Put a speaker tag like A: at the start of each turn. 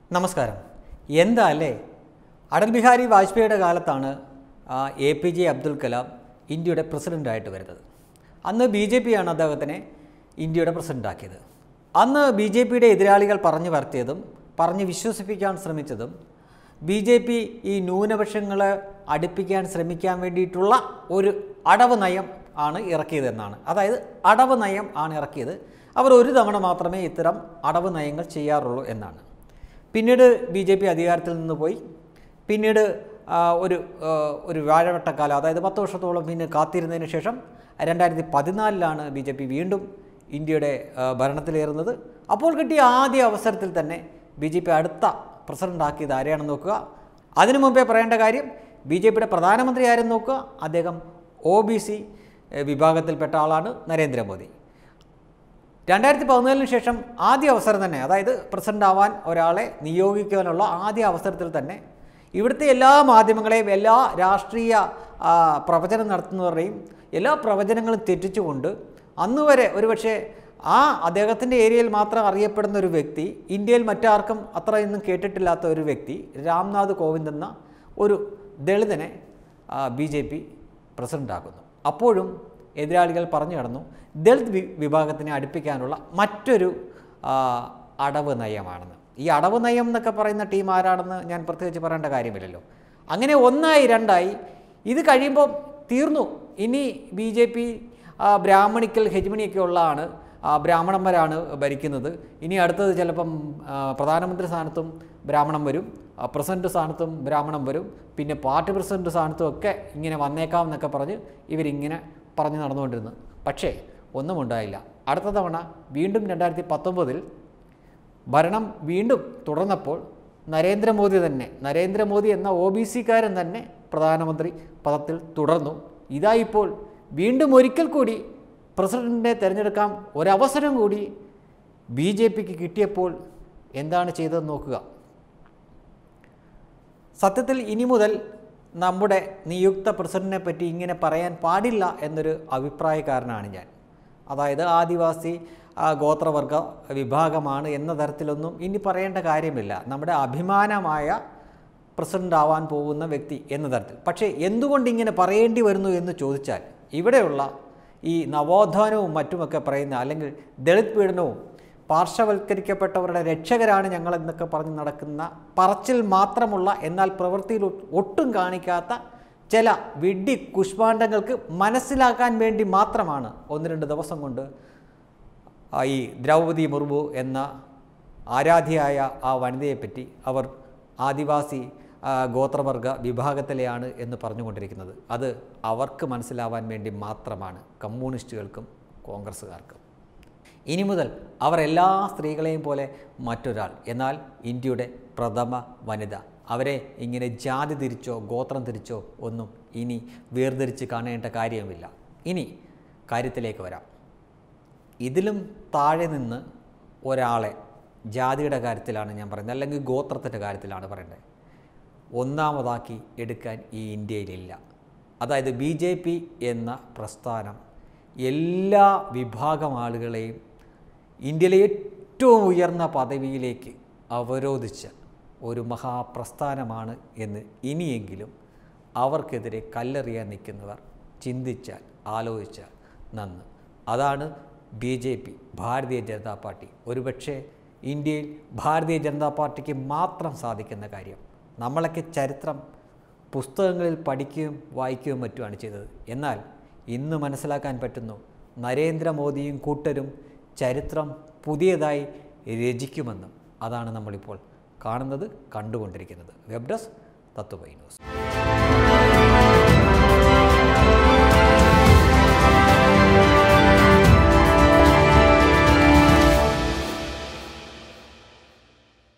A: നമസ്കാരം എന്താ അല്ലേ അടൽ ബിഹാരി വാജ്പേയിയുടെ കാലത്താണ് A P J Abdul Kalam ഇന്ത്യയുടെ പ്രസിഡൻ്റായിട്ട് വരുന്നത് അന്ന് ബി ജെ പിയാണ് അദ്ദേഹത്തിനെ ഇന്ത്യയുടെ പ്രസിഡൻ്റാക്കിയത് അന്ന് ബി ജെ പിയുടെ എതിരാളികൾ പറഞ്ഞു വരുത്തിയതും പറഞ്ഞ് വിശ്വസിപ്പിക്കാൻ ശ്രമിച്ചതും ബി ജെ പി ഈ ന്യൂനപക്ഷങ്ങളെ അടുപ്പിക്കാൻ ശ്രമിക്കാൻ വേണ്ടിയിട്ടുള്ള ഒരു അടവ് നയം ആണ് ഇറക്കിയതെന്നാണ് അതായത് അടവ് നയം ആണ് ഇറക്കിയത് അവർ ഒരു തവണ മാത്രമേ ഇത്തരം അടവ് നയങ്ങൾ ചെയ്യാറുള്ളൂ എന്നാണ് പിന്നീട് ബി ജെ പി അധികാരത്തിൽ നിന്ന് പോയി പിന്നീട് ആ, ഒരു ആ, ഒരു വാഴവട്ടക്കാലം അതായത് പത്ത് വർഷത്തോളം പിന്നെ കാത്തിരുന്നതിന് ശേഷം രണ്ടായിരത്തി പതിനാലിലാണ് ബി ജെ പി വീണ്ടും ഇന്ത്യയുടെ ആ, ഭരണത്തിലേറുന്നത് അപ്പോൾ കിട്ടിയ ആദ്യ അവസരത്തിൽ തന്നെ ബി ജെ പി അടുത്ത പ്രസിഡന്റ് ആക്കിയത് ആരെയാണെന്ന് നോക്കുക അതിനു മുമ്പേ പറയേണ്ട കാര്യം ബി ജെ പിയുടെ പ്രധാനമന്ത്രി ആരെന്ന് നോക്കുക അദ്ദേഹം ഒ ബി സി വിഭാഗത്തിൽപ്പെട്ട ആളാണ് നരേന്ദ്രമോദി രണ്ടായിരത്തി പതിനാലിന് ശേഷം ആദ്യ അവസരം തന്നെ അതായത് പ്രസിഡന്റ് ആവാൻ ഒരാളെ നിയോഗിക്കാനുള്ള ആദ്യ അവസരത്തിൽ തന്നെ ഇവിടുത്തെ എല്ലാ മാധ്യമങ്ങളെയും എല്ലാ രാഷ്ട്രീയ ആ, പ്രവചനം നടത്തുന്നവരുടെയും എല്ലാ പ്രവചനങ്ങളും തെറ്റിച്ചുകൊണ്ട് അന്ന് വരെ ഒരുപക്ഷെ ആ അദ്ദേഹത്തിൻ്റെ ഏരിയയിൽ മാത്രം അറിയപ്പെടുന്ന ഒരു വ്യക്തി ഇന്ത്യയിൽ മറ്റാർക്കും അത്രയൊന്നും കേട്ടിട്ടില്ലാത്ത ഒരു വ്യക്തി രാംനാഥ് കോവിന്ദ് എന്ന ഒരു ദളിതനെ ബി ജെ പി പ്രസിഡൻ്റാക്കുന്നു അപ്പോഴും എതിരാളികൾ പറഞ്ഞു കടന്നു ദളിത് വി വിഭാഗത്തിനെ അടുപ്പിക്കാനുള്ള മറ്റൊരു ആ, അടവ് നയമാണെന്ന് ഈ അടവ് നയം എന്നൊക്കെ പറയുന്ന ടീം ആരാണെന്ന് ഞാൻ പ്രത്യേകിച്ച് പറയേണ്ട കാര്യമില്ലല്ലോ അങ്ങനെ ഒന്നായി രണ്ടായി ഇത് കഴിയുമ്പോൾ തീർന്നു ഇനി ബി ജെ പി ബ്രാഹ്മണിക്കൽ ഹെജ്മണിയൊക്കെ ഉള്ളതാണ് ആ, ബ്രാഹ്മണന്മാരാണ് ഭരിക്കുന്നത് ഇനി അടുത്തത് ചിലപ്പം ആ, പ്രധാനമന്ത്രി സ്ഥാനത്തും ബ്രാഹ്മണം വരും ആ, പ്രസിഡന്റ് സ്ഥാനത്തും ബ്രാഹ്മണം വരും പിന്നെ പാർട്ടി പ്രസിഡന്റ് സ്ഥാനത്തും ഒക്കെ ഇങ്ങനെ വന്നേക്കാം എന്നൊക്കെ പറഞ്ഞ് ഇവരിങ്ങനെ പറഞ്ഞ് നടന്നുകൊണ്ടിരുന്നു പക്ഷേ ഒന്നും ഉണ്ടായില്ല അടുത്ത തവണ വീണ്ടും രണ്ടായിരത്തി പത്തൊമ്പതിൽ ഭരണം വീണ്ടും തുടർന്നപ്പോൾ നരേന്ദ്രമോദി തന്നെ നരേന്ദ്രമോദി എന്ന ഒ ബി സിക്കാരൻ തന്നെ പ്രധാനമന്ത്രി പദത്തിൽ തുടർന്നു ഇതാ ഇപ്പോൾ വീണ്ടും ഒരിക്കൽ കൂടി പ്രസിഡന്റിനെ തിരഞ്ഞെടുക്കാം ഒരവസരം കൂടി ബി ജെ പിക്ക് കിട്ടിയപ്പോൾ എന്താണ് ചെയ്തതെന്ന് നോക്കുക സത്യത്തിൽ ഇനി മുതൽ നമ്മുടെ നിയുക്ത പ്രസിഡന്റിനെ പറ്റി ഇങ്ങനെ പറയാൻ പാടില്ല എന്നൊരു അഭിപ്രായക്കാരനാണ് ഞാൻ അതായത് ആദിവാസി ആ, ഗോത്രവർഗ വിഭാഗമാണ് എന്ന തരത്തിലൊന്നും ഇനി പറയേണ്ട കാര്യമില്ല നമ്മുടെ അഭിമാനമായ പ്രസിഡന്റ് ആവാൻ പോകുന്ന വ്യക്തി എന്ന തരത്തിൽ പക്ഷേ എന്തുകൊണ്ട് ഇങ്ങനെ പറയേണ്ടി വരുന്നു എന്ന് ചോദിച്ചാൽ ഇവിടെയുള്ള ഈ നവോത്ഥാനവും മറ്റുമൊക്കെ പറയുന്ന അല്ലെങ്കിൽ ദളിത് പീഡനവും പാർശ്വവൽക്കരിക്കപ്പെട്ടവരുടെ രക്ഷകരാണ് ഞങ്ങളെന്നൊക്കെ പറഞ്ഞ് നടക്കുന്ന പറച്ചിൽ മാത്രമുള്ള എന്നാൽ പ്രവൃത്തിയിൽ ഒ- ഒട്ടും കാണിക്കാത്ത ചില വിഡ്ഢി കുഷ്മാണ്ഡങ്ങൾക്ക് മനസ്സിലാക്കാൻ വേണ്ടി മാത്രമാണ് ഒന്ന് രണ്ട് ദിവസം കൊണ്ട് ആ ഈ ദ്രൗപദി മുർമു എന്ന ആരാധ്യയായ ആ വനിതയെപ്പറ്റി അവർ ആദിവാസി ആ, ഗോത്രവർഗ വിഭാഗത്തിലെയാണ് എന്ന് പറഞ്ഞുകൊണ്ടിരിക്കുന്നത് അത് അവർക്ക് മനസ്സിലാവാൻ വേണ്ടി മാത്രമാണ് കമ്മ്യൂണിസ്റ്റുകൾക്കും കോൺഗ്രസ്സുകാർക്കും ഇനി മുതൽ അവർ എല്ലാ സ്ത്രീകളെയും പോലെ മറ്റൊരാൾ എന്നാൽ ഇന്ത്യയുടെ പ്രഥമ വനിത അവരെ ഇങ്ങനെ ജാതി തിരിച്ചോ ഗോത്രം തിരിച്ചോ ഒന്നും ഇനി വേർതിരിച്ച് കാണേണ്ട കാര്യമില്ല ഇനി കാര്യത്തിലേക്ക് വരാം ഇതിലും താഴെ നിന്ന് ഒരാളെ ജാതിയുടെ കാര്യത്തിലാണ് ഞാൻ പറയുന്നത് അല്ലെങ്കിൽ ഗോത്രത്തിൻ്റെ കാര്യത്തിലാണ് പറയേണ്ടത് ഒന്നാമതാക്കി എടുക്കാൻ ഈ ഇന്ത്യയിലില്ല അതായത് ബി ജെ പി എന്ന പ്രസ്ഥാനം എല്ലാ വിഭാഗം ആളുകളെയും ഇന്ത്യയിലെ ഏറ്റവും ഉയർന്ന പദവിയിലേക്ക് അവരോധിച്ച ഒരു മഹാപ്രസ്ഥാനമാണ് എന്ന് ഇനിയെങ്കിലും അവർക്കെതിരെ കല്ലെറിയാൻ നിൽക്കുന്നവർ ചിന്തിച്ചാൽ ആലോചിച്ചാൽ നന്ന് അതാണ് ബി ജെ പി ഭാരതീയ ജനതാ പാർട്ടി ഒരുപക്ഷെ ഇന്ത്യയിൽ ഭാരതീയ ജനതാ പാർട്ടിക്ക് മാത്രം സാധിക്കുന്ന കാര്യം നമ്മളൊക്കെ ചരിത്രം പുസ്തകങ്ങളിൽ പഠിക്കുകയും വായിക്കുകയും മറ്റുമാണ് ചെയ്തത് എന്നാൽ ഇന്ന് മനസ്സിലാക്കാൻ പറ്റുന്നു നരേന്ദ്രമോദിയും കൂട്ടരും ചരിത്രം പുതിയതായി രചിക്കുമെന്നും അതാണ് നമ്മളിപ്പോൾ കാണുന്നത് കണ്ടുകൊണ്ടിരിക്കുന്നത് വെബ് ഡെസ്ക് തത്വമൈ ന്യൂസ്